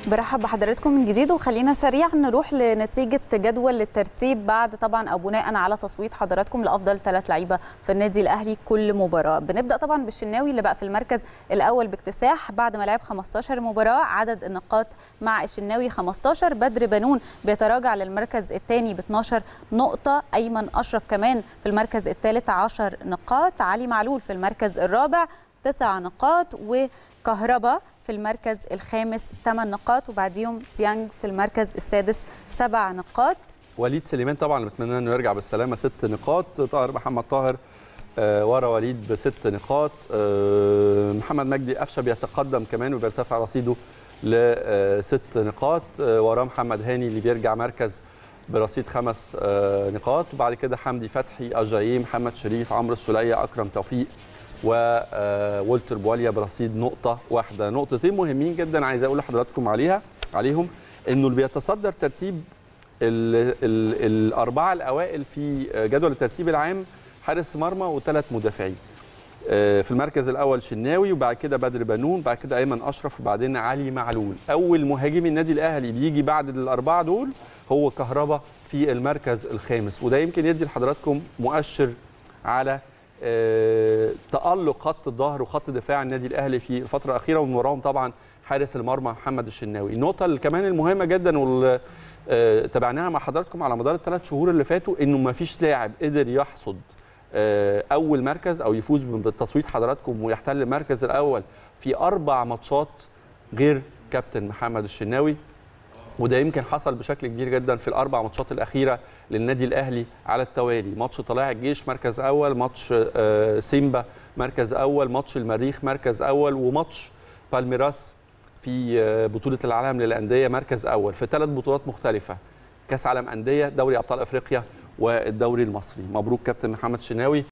برحب بحضراتكم من جديد وخلينا سريعا نروح لنتيجه جدول الترتيب بعد طبعا او بناء على تصويت حضراتكم لافضل ثلاث لعيبه في النادي الاهلي كل مباراه بنبدا طبعا بالشناوي اللي بقى في المركز الاول باكتساح بعد ما لعب 15 مباراه عدد النقاط مع الشناوي 15 بدر بنون بيتراجع للمركز الثاني ب 12 نقطه ايمن اشرف كمان في المركز الثالث 10 نقاط علي معلول في المركز الرابع 9 نقاط وكهربا في المركز الخامس 8 نقاط وبعديهم ديانج في المركز السادس 7 نقاط وليد سليمان طبعا بتمنى انه يرجع بالسلامه ست نقاط طاهر محمد طاهر آه ورا وليد بست نقاط آه محمد مجدي قفشه بيتقدم كمان وبيرتفع رصيده لست نقاط آه وراه محمد هاني اللي بيرجع مركز برصيد خمس آه نقاط وبعد كده حمدي فتحي اجاييه محمد شريف عمرو السوليه اكرم توفيق وولتر بواليا برصيد نقطة واحدة نقطتين مهمين جدا عايز أقول لحضراتكم عليها عليهم إنه اللي بيتصدر ترتيب ال ال الأربعة الأوائل في جدول الترتيب العام حارس مرمى وثلاث مدافعين في المركز الأول شناوي وبعد كده بدر بنون بعد كده أيمن أشرف وبعدين علي معلول أول مهاجم النادي الأهلي بيجي بعد الأربعة دول هو كهربا في المركز الخامس وده يمكن يدي لحضراتكم مؤشر على تألق خط الظهر وخط دفاع النادي الاهلي في الفتره الاخيره ومن وراهم طبعا حارس المرمى محمد الشناوي النقطه اللي كمان المهمه جدا واللي تابعناها مع حضراتكم على مدار الثلاث شهور اللي فاتوا انه ما فيش لاعب قدر يحصد اول مركز او يفوز بالتصويت حضراتكم ويحتل المركز الاول في اربع ماتشات غير كابتن محمد الشناوي وده يمكن حصل بشكل كبير جدا في الاربع ماتشات الاخيره للنادي الاهلي على التوالي ماتش طلائع الجيش مركز اول ماتش سيمبا مركز اول ماتش المريخ مركز اول وماتش بالميراس في بطوله العالم للانديه مركز اول في ثلاث بطولات مختلفه كاس عالم انديه دوري ابطال افريقيا والدوري المصري مبروك كابتن محمد شناوي